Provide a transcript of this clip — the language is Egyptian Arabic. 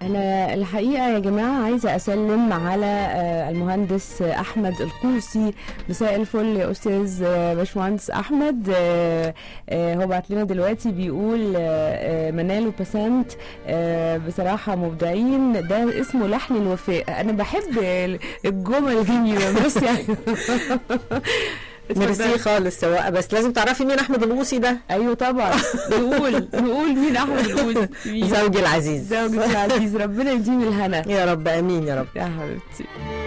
أنا الحقيقة يا جماعة عايزة أسلم على آه، المهندس أحمد القوسي مساء الفل يا أستاذ آه، باشمهندس أحمد آه، آه، هو بعت لنا دلوقتي بيقول آه، آه، منال وبسنت آه، بصراحة مبدعين ده اسمه لحن الوفاء أنا بحب الجمل الجميلة بس يعني ميرسي خالص سواء بس لازم تعرفي مين احمد القوسي ده ايوه طبعا نقول نقول مين احمد القوسي مين؟ زوجي العزيز زوجتي العزيز ربنا يديم الهنا يا رب امين يا رب يا حبيبتي